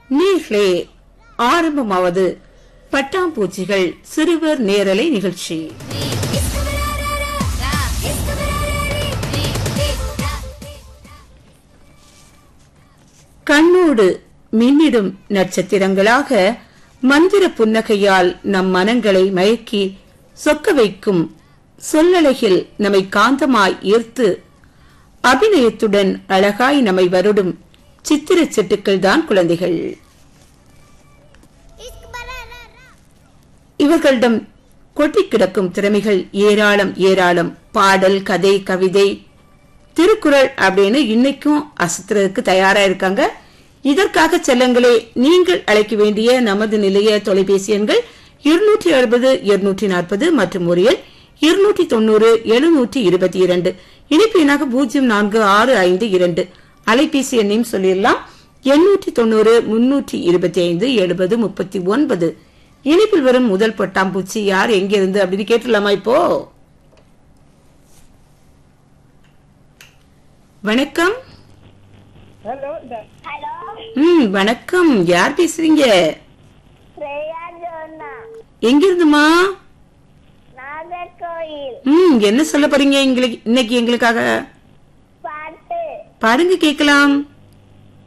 நீர்களே ஆரம்பமாவது பட்டாம்பூச்சிகள் சிறுவர் நேரலை நிகழ்ச்சி கண்ணோடு மின்னிடும் நட்சத்திரங்களாக மந்திர புன்னகையால் நம் மனங்களை மயக்கி சொக்க வைக்கும் சொல்லழகில் நம்மை காந்தமாய் ஈர்த்து அபிநயத்துடன் அழகாய் நம்மை வருடும் சித்திர சிட்டுக்கள் தான் குழந்தைகள் இவர்களிடம் கொட்டி கிடக்கும் திறமைகள் ஏராளம் ஏராளம் பாடல் கதை கவிதை திருக்குறள் அப்படின்னு இன்னைக்கும் அசத்துறதுக்கு தயாரா இருக்காங்க இதற்காக செல்லங்களே நீங்கள் அழைக்க வேண்டிய நமது நிலைய தொலைபேசி எண்கள் இருநூற்றி அறுபது இருநூற்றி நாற்பது மற்றும் ஒரு எண் இருநூற்றி தொண்ணூறு எழுநூற்றி இருபத்தி இரண்டு இணைப்பு எண்ணாக பூஜ்ஜியம் நான்கு ஆறு ஐந்து இரண்டு அலைபேசி எண்ணையும் சொல்லிடலாம் எண்ணூற்றி தொண்ணூறு முன்னூற்றி இருபத்தி ஐந்து எழுபது முப்பத்தி ஒன்பது இணைப்பில் வரும் முதல் பட்டாம்பூச்சி யார் எங்கிருந்து அப்படின்னு கேட்டுடலாமா இப்போ வணக்கம் ஹலோ ஹலோ ம் வணக்கம் யார் பேசுறீங்க ஸ்ரேயா ஜோனா எங்கிருந்துமா நாகர்கோயில் ம் என்ன சொல்ல போறீங்க எங்களுக்கு இன்னைக்கு எங்களுக்காக பாட்டு பாடுங்க கேட்கலாம்